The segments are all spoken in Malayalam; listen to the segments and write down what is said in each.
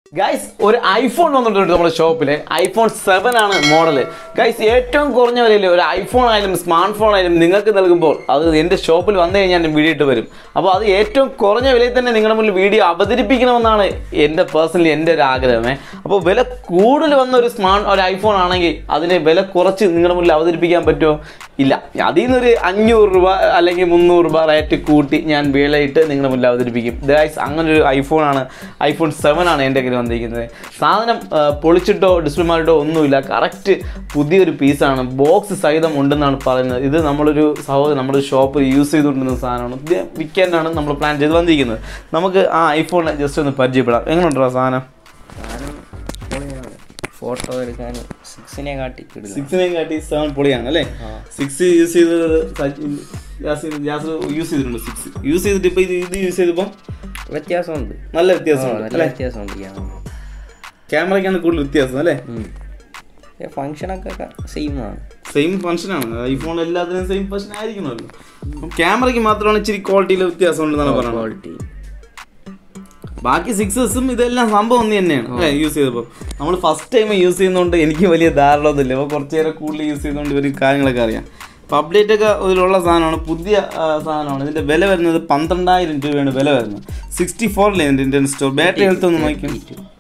ഗൈസ് ഒരു ഐഫോൺ വന്നിട്ടുണ്ട് നമ്മുടെ ഷോപ്പിൽ ഐഫോൺ സെവൻ ആണ് മോഡൽ ഗൈസ് ഏറ്റവും കുറഞ്ഞ വിലയിൽ ഒരു ഐഫോൺ ആയാലും സ്മാർട്ട് ഫോൺ ആയാലും നിങ്ങൾക്ക് നൽകുമ്പോൾ അത് എൻ്റെ ഷോപ്പിൽ വന്നു കഴിഞ്ഞാൽ ഞാൻ വീഡിയോ ഇട്ട് വരും അപ്പോൾ അത് ഏറ്റവും കുറഞ്ഞ വിലയിൽ തന്നെ നിങ്ങളുടെ മുന്നിൽ വീഡിയോ അവതരിപ്പിക്കണമെന്നാണ് എൻ്റെ പേഴ്സണലി എൻ്റെ ഒരു ആഗ്രഹമേ അപ്പോൾ വില കൂടുതൽ വന്ന ഒരു സ്മാർട്ട് ഒരു ഐഫോൺ ആണെങ്കിൽ അതിനെ വില കുറച്ച് നിങ്ങളുടെ മുന്നിൽ അവതരിപ്പിക്കാൻ പറ്റുമോ ഇല്ല അതിൽ നിന്നൊരു അഞ്ഞൂറ് രൂപ അല്ലെങ്കിൽ മുന്നൂറ് രൂപ റേറ്റ് കൂട്ടി ഞാൻ വിലയിട്ട് നിങ്ങളുടെ മുന്നിൽ അവതരിപ്പിക്കും ഗൈസ് അങ്ങനെ ഒരു ഐഫോണാണ് ഐഫോൺ സെവൻ ആണ് എൻ്റെ കയ്യിൽ വന്നിരിക്കുന്നത് സാധനം ആ, പൊളിച്ചിട്ടോ ഡിസ്പ്ലേ മാറിട്ടോ ഒന്നുമില്ല കറക്റ്റ് പുതിയൊരു പീസാണ് ബോക്സ് സഹിതം ഉണ്ടെന്നാണ് പറയുന്നത് ഇത് നമ്മളൊരു സഹോദരൻ നമ്മുടെ ഷോപ്പിൽ യൂസ് ചെയ്തുകൊണ്ടിരുന്ന സാധനമാണ് ഇത് വിൽക്കാനാണ് നമ്മൾ പ്ലാൻ ചെയ്ത് വന്നിരിക്കുന്നത് നമുക്ക് ആ ഐഫോണിനെ ജസ്റ്റ് ഒന്ന് പരിചയപ്പെടാം എങ്ങനെയുണ്ടോ ആ സാധനം ഞാനും പൊളിയാണ്. ഫോട്ടോ എടുക്കാൻ സിക്സിനെ കാട്ടി കിടിലം സിക്സിനെയും കാട്ടി സെവൻ പൊളിയാണ് അല്ലേ സിക്സ് യൂസ് ചെയ്തത് ഗ്യാസ് ഗ്യാസ് യൂസ് ചെയ്തിട്ടുണ്ട് സിക്സ് യൂസ് ചെയ്തിട്ട് ഇപ്പോൾ ഇത് ഇത് യൂസ് ചെയ്തപ്പോൾ വ്യത്യാസമുണ്ട് നല്ല ആ, വ്യത്യാസമുണ്ട് നല്ല അല്ലേ വ്യത്യാസമുണ്ട് ക്യാമറ ക്യാമറയ്ക്കാണ് കൂടുതൽ വ്യത്യാസം അല്ലേ ഫങ്ഷനൊക്കെ സെയിം ആണ് സെയിം ഫംഗ്ഷനാണ് ഐഫോൺ എല്ലാത്തിനും സെയിം ഫംഗ്ഷൻ ആയിരിക്കണമല്ലോ അപ്പം ക്യാമറയ്ക്ക് മാത്രമാണ് ഇച്ചിരി ക്വാളിറ്റിയിൽ വ്യത്യാസം ഉണ്ടെന്നാണ് പറയുന്നത് ക്വാളിറ്റി ബാക്കി സിക്സസും ഇതെല്ലാം സംഭവം ഒന്ന് തന്നെയാണ് അല്ലേ യൂസ് ചെയ്തപ്പോൾ നമ്മൾ ഫസ്റ്റ് ടൈം യൂസ് ചെയ്യുന്നതുകൊണ്ട് എനിക്ക് വലിയ ധാരണ ഒന്നുമില്ല അപ്പോൾ കുറച്ച് നേരം കൂടുതൽ യൂസ് ചെയ്യുന്നതുകൊണ്ട് ഇവർ കാര്യങ്ങളൊക്കെ അറിയാം അപ്പോൾ അപ്ഡേറ്റ് ഒക്കെ ഇതിലുള്ള സാധനമാണ് പുതിയ ആ, സാധനമാണ് ഇതിൻ്റെ വില വരുന്നത് പന്ത്രണ്ടായിരം രൂപയാണ് വില വരുന്നത് സിക്സ്റ്റി ഫോറിലെ ഇതിൻ്റെ ഇന്ത്യൻ സ്റ്റോർ ബാറ്ററി ഹെൽത്ത് ഒന്ന് നോക്കി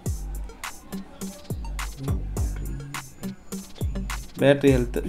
ബാറ്ററി ഹെൽത്ത്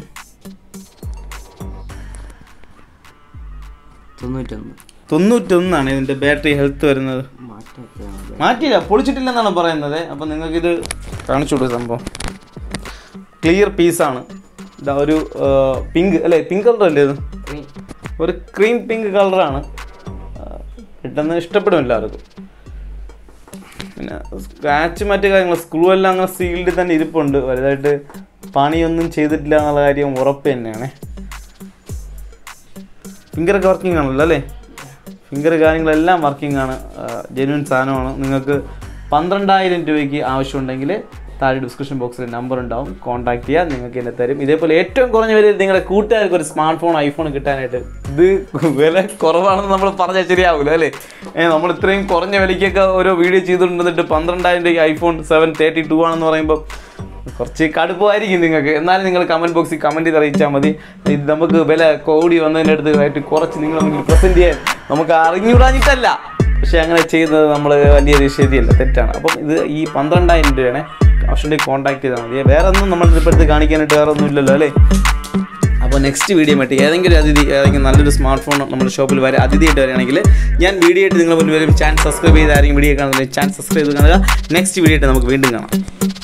തൊണ്ണൂറ്റൊന്ന് തൊണ്ണൂറ്റൊന്നാണ് ഇതിൻ്റെ ബാറ്ററി ഹെൽത്ത് വരുന്നത് മാറ്റമൊക്കെ മാറ്റിയില്ല പൊളിച്ചിട്ടില്ലെന്നാണ് പറയുന്നത് അപ്പം നിങ്ങൾക്കിത് കാണിച്ചു കൊടുക്കുക സംഭവം ക്ലിയർ പീസാണ് ഇതാ ഒരു പിങ്ക് അല്ലേ പിങ്ക് കളർ അല്ലേ ഇത് ഒരു ക്രീം പിങ്ക് കളറാണ് പെട്ടെന്ന് ഇഷ്ടപ്പെടും എല്ലാവർക്കും പിന്നെ സ്ക്രാച്ച് മറ്റു കാര്യങ്ങൾ സ്ക്രൂ എല്ലാം അങ്ങനെ സീൽഡിൽ തന്നെ ഇരിപ്പുണ്ട് വലുതായിട്ട് പണിയൊന്നും ചെയ്തിട്ടില്ല എന്നുള്ള കാര്യം ഉറപ്പ് തന്നെയാണ് ഫിംഗറൊക്കെ വർക്കിംഗ് ആണല്ലോ അല്ലേ ഫിംഗർ കാര്യങ്ങളെല്ലാം വർക്കിംഗ് ആണ് ജെന്യൂൻ സാധനമാണ് നിങ്ങൾക്ക് പന്ത്രണ്ടായിരം രൂപയ്ക്ക് ആവശ്യമുണ്ടെങ്കിൽ താഴെ ഡിസ്ക്രിപ്ഷൻ ബോക്സിൽ നമ്പർ ഉണ്ടാവും കോൺടാക്ട് ചെയ്യാൻ നിങ്ങൾക്ക് എന്നെ തരും ഇതേപോലെ ഏറ്റവും കുറഞ്ഞ വിലയിൽ നിങ്ങളുടെ കൂട്ടുകാർക്ക് ഒരു സ്മാർട്ട് ഫോൺ ഐഫോൺ കിട്ടാനായിട്ട് ഇത് വില കുറവാണെന്ന് നമ്മൾ പറഞ്ഞാൽ ശരിയാവില്ല അല്ലേ ഏ, നമ്മൾ ഇത്രയും കുറഞ്ഞ വിലയ്ക്കൊക്കെ ഓരോ വീഡിയോ ചെയ്തുകൊണ്ടിരുന്നിട്ട് പന്ത്രണ്ടായിരം രൂപയ്ക്ക് ഐഫോൺ സെവൻ തേർട്ടി ടു ആണെന്ന് പറയുമ്പോൾ കുറച്ച് കടുപ്പമായിരിക്കും നിങ്ങൾക്ക് എന്നാലും നിങ്ങൾ കമൻറ്റ് ബോക്സിൽ കമൻറ്റ് ചെയ്ത് അറിയിച്ചാൽ മതി ഇത് നമുക്ക് വില കോടി വന്നതിൻ്റെ അടുത്ത് ആയിട്ട് കുറച്ച് നിങ്ങൾ നമുക്ക് പ്രസൻറ്റ് ചെയ്യാൻ നമുക്ക് അറിഞ്ഞുകൂടാഞ്ഞിട്ടല്ല പക്ഷേ അങ്ങനെ ചെയ്യുന്നത് നമ്മൾ വലിയൊരു ശരിയല്ല തെറ്റാണ് അപ്പം ഇത് ഈ പന്ത്രണ്ടായിരം രൂപയാണ് ആവശ്യമുണ്ടെങ്കിൽ കോൺടാക്ട് ചെയ്താൽ മതി വേറെ ഒന്നും നമ്മൾ ഇപ്പോഴത്തെ കാണിക്കാനായിട്ട് വേറെ ഒന്നും ഇല്ലല്ലോ അല്ലേ അപ്പോൾ നെക്സ്റ്റ് വീഡിയോ ആയിട്ട് ഏതെങ്കിലും ഒരു അതിഥി ഏതെങ്കിലും നല്ലൊരു സ്മാർട്ട് ഫോൺ നമ്മുടെ ഷോപ്പിൽ വരെ അതിഥിയായിട്ട് വരികയാണെങ്കിൽ ഞാൻ വീഡിയോ ആയിട്ട് നിങ്ങൾ മുന്നിൽ വരും ചാനൽ സബ്സ്ക്രൈബ് ചെയ്ത് ആരെങ്കിലും വീഡിയോ കാണുന്നത് ചാനൽ സബ്സ്ക്രൈബ് ചെയ്ത് കാണുക നെക്സ്റ്റ് വീഡിയോ ആയിട്ട് നമുക്ക് വീണ്ടും കാണാം